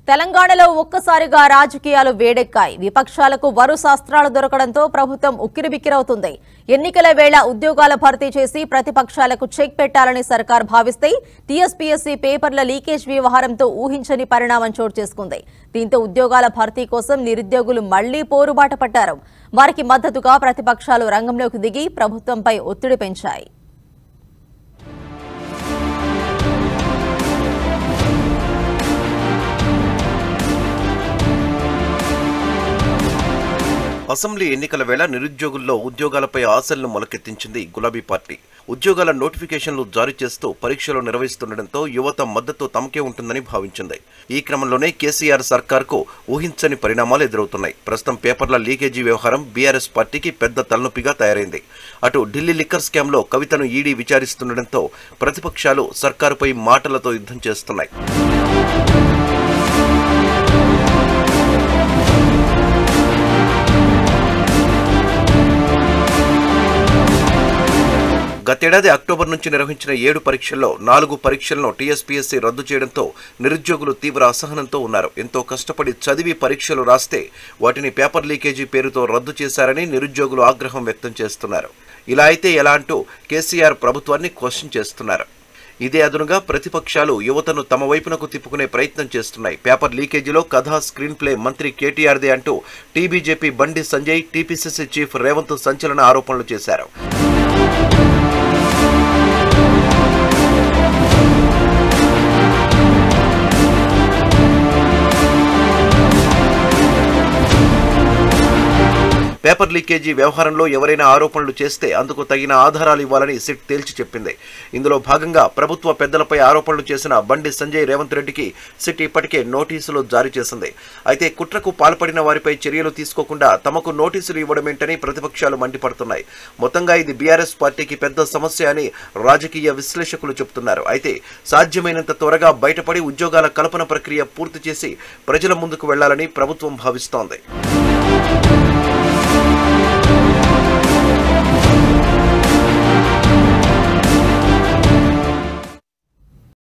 తెలంగాణలో ఒక్కసారిగా రాజకీయాలు వేడెక్కాయి విపక్షాలకు వరుస అస్త్రాలు దొరకడంతో ప్రభుత్వం ఉక్కిరిబిక్కిరవుతుంది ఎన్నికల వేళ ఉద్యోగాల భర్తీ చేసి ప్రతిపక్షాలకు చెక్ పెట్టాలని సర్కార్ భావిస్తే టీఎస్పీఎస్సీ పేపర్ల లీకేజ్ వ్యవహారంతో ఊహించని పరిణామం చోటు చేసుకుంది దీంతో ఉద్యోగాల భర్తీ కోసం నిరుద్యోగులు మళ్లీ పోరుబాట పట్టారు వారికి మద్దతుగా ప్రతిపక్షాలు రంగంలోకి దిగి ప్రభుత్వంపై ఒత్తిడి పెంచాయి అసెంబ్లీ ఎన్నికల వేళ నిరుద్యోగుల్లో ఉద్యోగాలపై ఆశలను మొలకెత్తించింది గులాబీ పార్టీ ఉద్యోగాల నోటిఫికేషన్లు జారీ చేస్తూ పరీక్షలు నిర్వహిస్తుండటంతో యువత మద్దతు తమకే ఉంటుందని భావించింది ఈ క్రమంలోనే కేసీఆర్ సర్కార్కు ఊహించని పరిణామాలు ఎదురవుతున్నాయి ప్రస్తుతం పేపర్ల లీకేజీ వ్యవహారం బీఆర్ఎస్ పార్టీకి పెద్ద తలనొప్పిగా తయారైంది అటు ఢిల్లీ లిక్కర్ స్కామ్లో కవితను ఈడీ విచారిస్తుండటంతో ప్రతిపక్షాలు సర్కారుపై మాటలతో యుద్ధం చేస్తున్నాయి గతేడాది అక్టోబర్ నుంచి నిర్వహించిన ఏడు పరీక్షల్లో నాలుగు పరీక్షలను టీఎస్పీఎస్సీ రద్దు చేయడంతో నిరుద్యోగులు తీవ్ర అసహనంతో ఉన్నారు ఎంతో కష్టపడి చదివి పరీక్షలు రాస్తే వాటిని పేపర్ లీకేజీ పేరుతో రద్దు చేశారని నిరుద్యోగులు ఆగ్రహం వ్యక్తం చేస్తున్నారు ఇలా అయితే ఎలా అంటూ కేసీఆర్ ప్రభుత్వాన్ని క్వశ్చన్ చేస్తున్నారు ఇదే అదునుగా ప్రతిపక్షాలు యువతను తమ వైపునకు తిప్పుకునే ప్రయత్నం చేస్తున్నాయి పేపర్ లీకేజీలో కథా స్క్రీన్ ప్లే మంత్రి కేటీఆర్దే అంటూ టీబీజేపీ బండి సంజయ్ టీపీసీసీ చీఫ్ రేవంత్ సంచలన ఆరోపణలు చేశారు పేపర్ లీకేజీ వ్యవహారంలో ఎవరైనా ఆరోపణలు చేస్తే అందుకు తగిన ఆధారాలు ఇవ్వాలని సిట్ తేల్చి చెప్పింది ఇందులో భాగంగా ప్రభుత్వ పెద్దలపై ఆరోపణలు చేసిన బండి సంజయ్ రేవంత్ రెడ్డికి సిట్ ఇప్పటికే నోటీసులు జారీ చేసింది అయితే కుట్రకు పాల్పడిన వారిపై చర్యలు తీసుకోకుండా తమకు నోటీసులు ఇవ్వడమేంటని ప్రతిపక్షాలు మండిపడుతున్నాయి మొత్తంగా ఇది బీఆర్ఎస్ పార్టీకి పెద్ద సమస్య అని రాజకీయ విశ్లేషకులు చెబుతున్నారు అయితే సాధ్యమైనంత త్వరగా బయటపడి ఉద్యోగాల కల్పన ప్రక్రియ పూర్తి చేసి ప్రజల ముందుకు వెళ్లాలని ప్రభుత్వం భావిస్తోంది